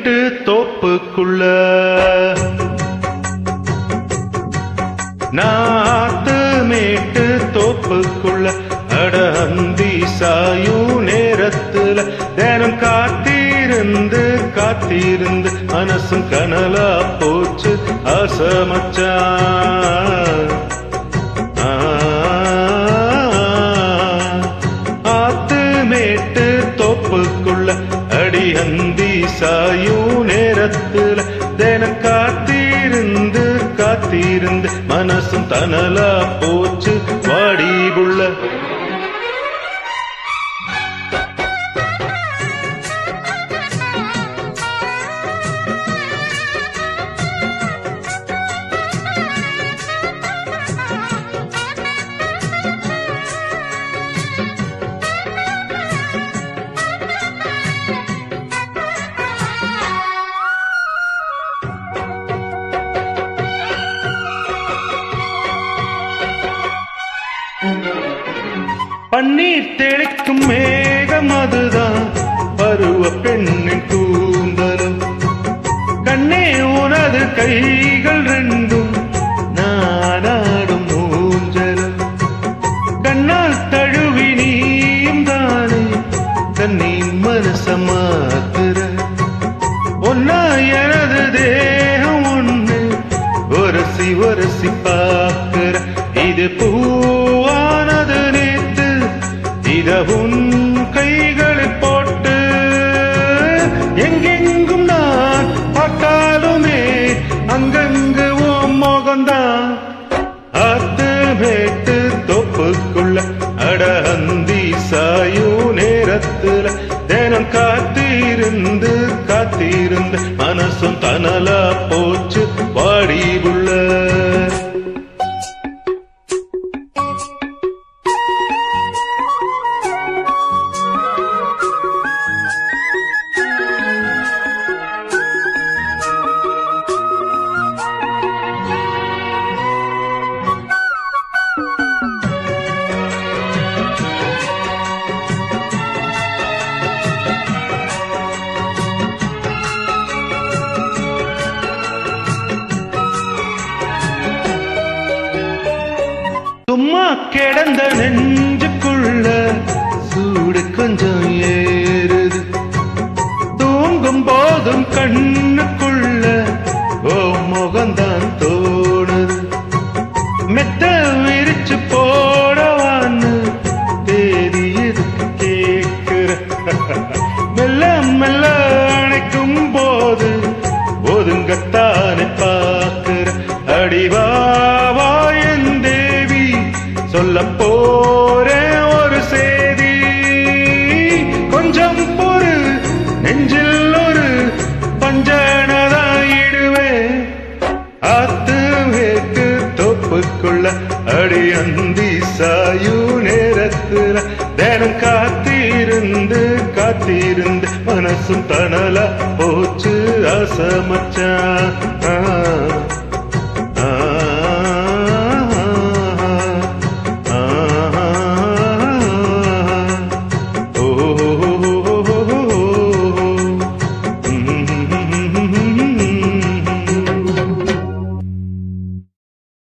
மேட்டு தோப்புக்குள்ள நாத்து மேட்டு தோப்புக்குள்ள அட அந்தி சாயும் நேரத்துல தினம் காத்திருந்து காத்திருந்து மனசும் கனலா போச்சு ஆசமச்சான் ஆத்து மேட்டு தோப்புக்குள்ள அடி அந்தி சாயும் நேரத்துல தின காத்திருந்து காத்திருந்து மனசும் தனலா போச்சு வாடி புள்ள பன்னீர் தெளிக்கும் மேகம் அதுதான் பருவ பெண்ணின் கூந்தலும் கண்ணே உனது கைகள் ரெண்டும் நானாடும் ஊஞ்சலும் கண்ணால் தழுவி நீயும் தானே தன்னின் மனச மாத்துற ஒன்னா எனது தேகம் ஒண்ணு ஒரசி ஒரசி பார்க்கிற இது பூவானது நேத்து இத உன் கைகளில் போட்டு எங்கெங்கும் நான் பார்த்தாலுமே அங்கங்கு ஓ மோகம்தான் ஆத்து மேட்டு தொப்புக்குள்ள அட அந்தி சாயு நேரத்துல தினம் காத்திருந்து காத்திருந்து மனசும் தனலா போச்சு வாடி உள்ள சும்மா கிடந்த நெஞ்சுக்குள்ள சூடு கொஞ்சம் ஏறுது தூங்கும் போதும் கண்ணுக்குள்ள ஓ முகம்தான் தோணுது மெத்த விரிச்சு போடவான்னு தேதி எதுக்கு கேட்கிற மெல்ல மெல்ல அணைக்கும் போது ஒதுங்கத்தானே பார்க்கிற அடிவாவா என் தேவி சொல்ல போறேன் ஒரு செய்தி கொஞ்சம் பொறு நெஞ்சில் ஒரு பஞ்சனதாயிடுவேன் ஆத்து வேட்டு தோப்புக்குள்ள அடி அந்தி சாயு நேரத்துல தினம் காத்திருந்து காத்திருந்து மனசும் தனலா போச்சு அசமச்சான்